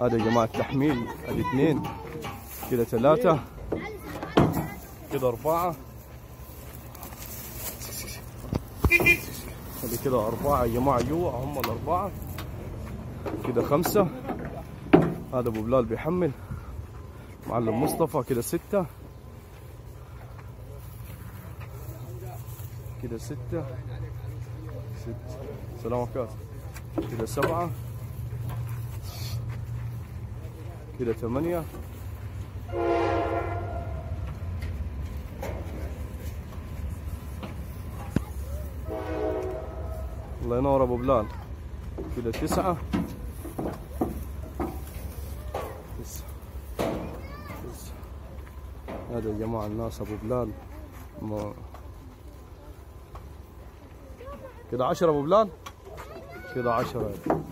هذا يا جماعة تحميل ادي اثنين كده ثلاثة كده أربعة ادي كده أربعة يا جماعة جوا هم الأربعة كده خمسة هذا أبو بلال بيحمل معلم مصطفى كده ستة كده ستة ستة سلام عليكم كده سبعة كده ثمانية الله ينور ابو بلال كده تسعة تسعة تسعة هذا يا جماعة الناس ابو بلال ما كده عشرة ابو بلال كده عشرة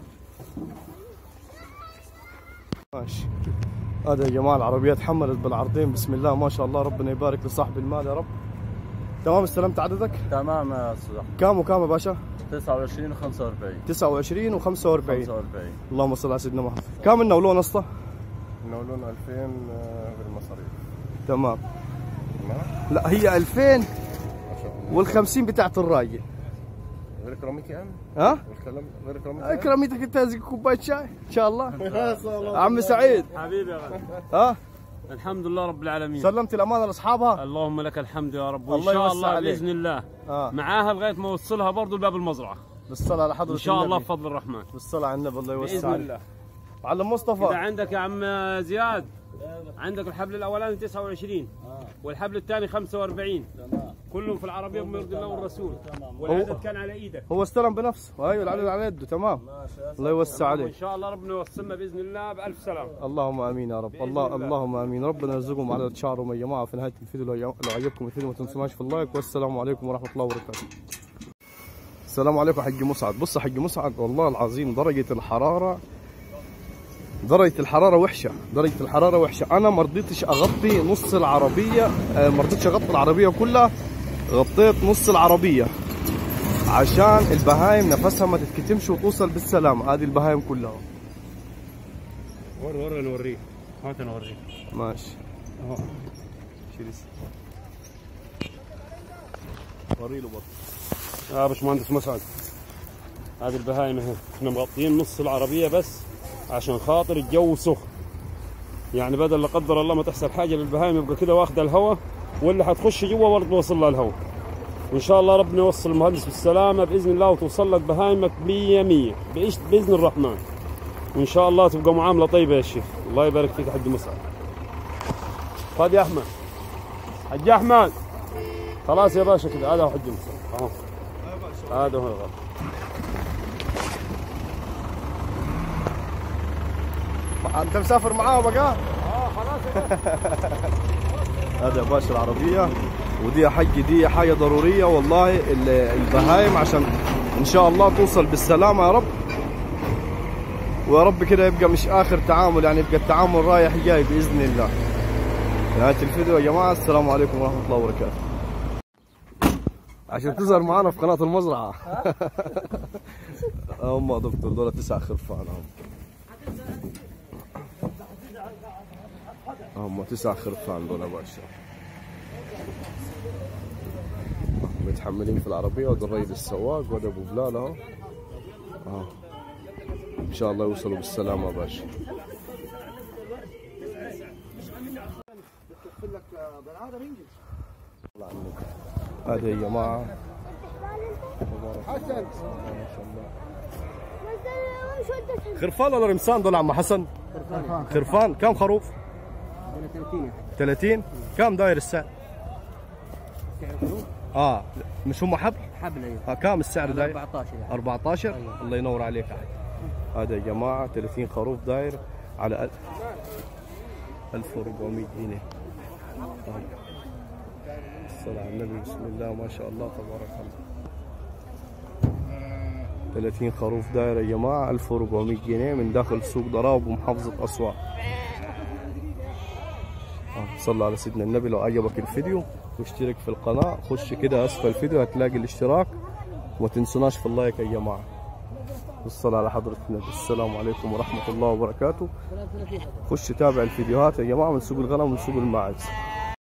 ماشي هذا يا جماعة العربية تحملت بالعرضين بسم الله ما شاء الله ربنا يبارك لصاحب المال يا رب تمام استلمت عددك تمام يا استاذ احمد كام وكام يا باشا 29 و 45 29 و45 45 اللهم صل على سيدنا محمد كام النولون اسطى نولون 2000 بالمصاريف تمام تمام لا هي 2000 ما شاء الله وال50 بتاعت الراجل غير كرامتي انا ها والكلام غير كرامتي اكرميتك انت زي كوبايه شاي ان شاء الله عم سعيد حبيبي يا غالي ها الحمد لله رب العالمين سلمت الامانه لاصحابها اللهم لك الحمد يا رب وان الله شاء يوسع الله عليك. باذن الله اه معاها لغايه ما اوصلها برضه لباب المزرعه بالصلاه على حضره ان شاء الله النبي. بفضل الرحمن بالصلاه على النبي الله يوسع باذن عليك الله معلم اذا مصطفى عندك يا عم زياد عندك الحبل الاولاني 29 والحبل الثاني 45 كلهم في العربيه بما يرضي الله والرسول والعدد كان على ايدك هو استلم بنفسه ايوه العدد على يده تمام الله يوسع وان عليك شاء الله ربنا يوصلنا باذن الله بالف سلام اللهم امين يا رب بإذن الله الله. اللهم امين ربنا يرزقهم على شعرهم يا جماعه في نهايه الفيديو لو لو عجبكم الفيديو ما تنسوناش في اللايك والسلام عليكم ورحمه الله وبركاته السلام عليكم حق مسعد بص يا حق مسعد والله العظيم درجه الحراره درجة الحرارة وحشة، درجة الحرارة وحشة، أنا ما رضيتش أغطي نص العربية، آه، ما رضيتش أغطي العربية كلها، غطيت نص العربية عشان البهايم نفسها ما تتكتمش وتوصل بالسلامة، هذه البهايم كلها. ور ور نوريك هات نوريك ماشي اهو شيل وري له برضه يا باشمهندس مسعد هذه البهايم اهي احنا مغطيين نص العربيه بس عشان خاطر الجو سخن يعني بدل لا قدر الله ما تحصل حاجه للبهايم يبقى كده واخده الهواء واللي حتخش جوا برضه وصل لها الهواء وان شاء الله ربنا يوصل المهندس بالسلامه باذن الله وتوصل لك بهايمك 100 100 بإيش باذن الرحمن وان شاء الله تبقى معامله طيبه يا شيخ الله يبارك فيك يا حاج مسعد خذ يا احمد حاج احمد خلاص يا باشا كده هذا هو حج مسعد اهو هذا هو الغرب انت مسافر معاه بقى؟ اه خلاص هذا يا باشا العربية ودي يا حج دي حاجة ضرورية والله ال- البهايم عشان إن شاء الله توصل بالسلامة يا رب ويا رب كده يبقى مش آخر تعامل يعني يبقى التعامل رايح جاي بإذن الله نهاية الفيديو يا جماعة السلام عليكم ورحمة الله وبركاته عشان تظهر معنا في قناة المزرعة هم دكتور دول تسع خرفان هم هم تسع خرفان دول يا باشا متحملين في العربية وده الريد السواق وده ابو بلال اهو اهو ان شاء الله يوصلوا بالسلامة يا باشا هذا يا جماعة حسن خرفان ولا رمسان دول عم حسن؟ خرفان كم خروف؟ 30 كم داير السعر؟ اه مش هم حبل؟ حبل ايوه آه كم السعر داير؟ 14 يعني 14 الله ينور عليك يا حاج هذا يا جماعة 30 خروف داير على 1400 جنيه آه. الصلاة على النبي بسم الله ما شاء الله تبارك الله 30 خروف داير يا جماعة 1400 جنيه من داخل سوق ضراب ومحافظة أسوان آه، صلى على سيدنا النبي لو عجبك الفيديو واشترك في القناة خش كده أسفل الفيديو هتلاقي الاشتراك وما تنسوناش في اللايك يا جماعة بالصلاة على حضرة النبي السلام عليكم ورحمة الله وبركاته خش تابع الفيديوهات يا جماعة من سوق الغنم ومن سوق الماعز